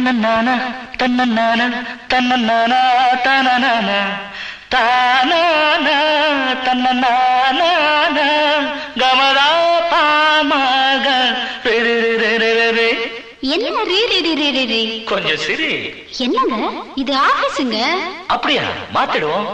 தன்னநான தன்னநான தன்னநானா தனநான தானான தன்னநான கமதா பாமாக ரிரிரிரிரிரி. என்ன ரீ ரீ ரீ ரீ ரீ ரீ? கொஞ்சம் சிரி என்னங்க இது ஆபீஸுங்க அப்படியா மாத்திடுவோம்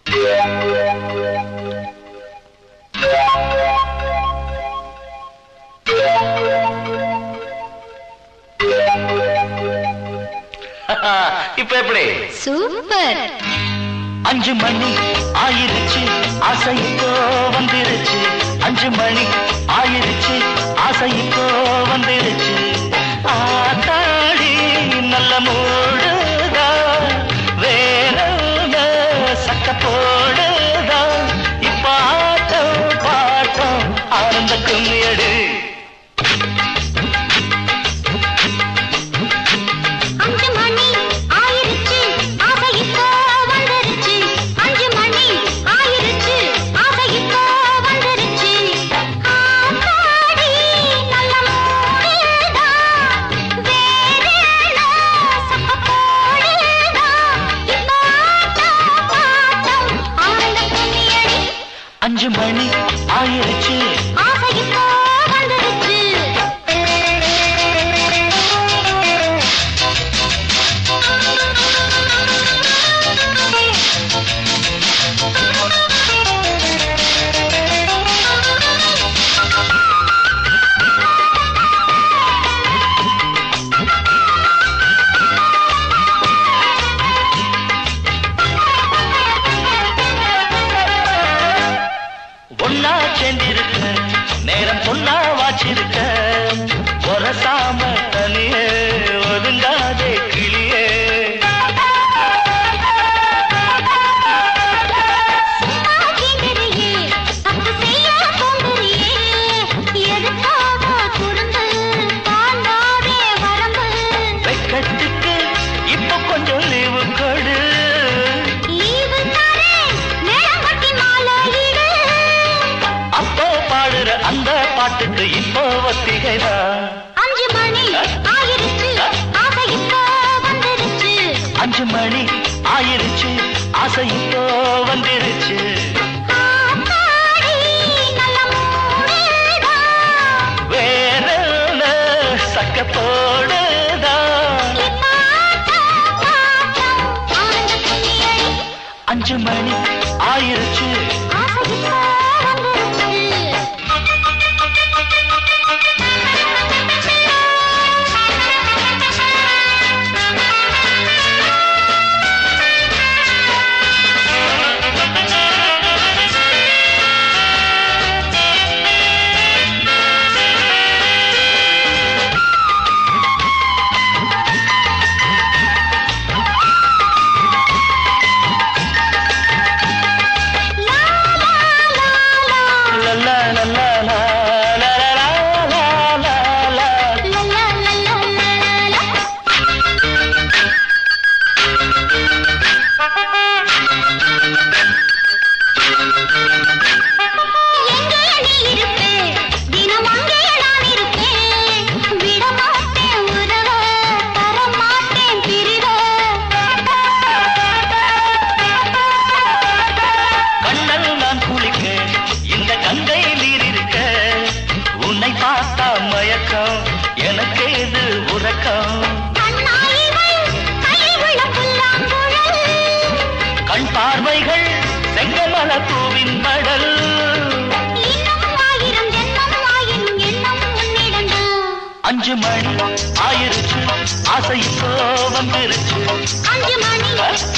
இப்ப எப்படி சூப்பர் அஞ்சு மணி ஆயிருச்சு ஆசை இப்போ வந்துருச்சு அஞ்சு மணி ஆயிருச்சு ஆசை இப்போ வந்துருச்சு ஆத்தாடி நல்ல மூடுதா வேற சக்க போடுதா இப்ப ஆட்டம் பாட்டம் ஆனந்த கும்மியடு அஞ்சு மணி ஆயிருச்சு ஆசை இப்போ வந்துருச்சு அஞ்சு மணி ஆயிருச்சு ஆசை இப்போ வந்துருச்சு ஆத்தாடி நல்ல மூடுதா வேறேன சப்ப போடுதா இப்போ ஆட்டம் பாட்டம் ஆனந்த கும்மியடி அஞ்சு மணி ஆயிருச்சு ஆசை இப்போ வந்துருச்சு ஒன்னா சேர்ந்திருக்க நேரம் பொன்னா வாச்சிருக்க ஒரசாம தனியே ஒதுங்காதே கிளியே ஆகிறியே, தப்பு செய்ய தோன்றுறியே, எதுக்காக குறும்பு, தாண்டாதே வரம்பு. வெக்கத்துக்கு இப்ப கொஞ்சம் லீவு கொடு லீவு தரேன், மேளங்கொட்டி மாலையிடு. அப்போ பாடுற அந்த பாட்டுக்கு இப்போ ஒத்திகைதான் அஞ்சு மணி ஆயிருச்சு, ஆசை இப்போ வந்துருச்சு. அஞ்சு மணி ஆயிருச்சு ஆசை இப்போ வந்துருச்சு ஆத்தாடி, நல்ல மூடுதா. வேற சக்க போடுதான் இப்ப ஆட்டம், பாட்டம், ஆனந்த கும்மியடி. அஞ்சு மணி ஆயிருச்சு ஆசை இப்போ வந்துருச்சு. லா, லா, லா, லா. லா லா லா லா லா லா லா லா லா லா. லா, லா, லா, லா, லா, லா. எங்கே நீ இருப்பே? தினம் அங்கே நான் இருப்பேன். விட மாட்டேன் உறவ, தர மாட்டேன் பிரிவ. கண்ணல் நான் குளிக்க இந்த கங்கை நீர் இருக்க உன்னை பார்த்தா மயக்கம் எனக்கு இது உறக்கம் கண்ணாயிவள் கையில் உள்ள புல்லாங்குழல். கண் பார்வைகள் செங்கமல பூவின் மடல் இன்னும் ஆயிரம் ஜென்மம் ஆயினும் எண்ணம் உன்னிடம்தான். அஞ்சு மணி ஆயிருச்சு ஆசை இப்போ வந்துருச்சு அஞ்சு மணி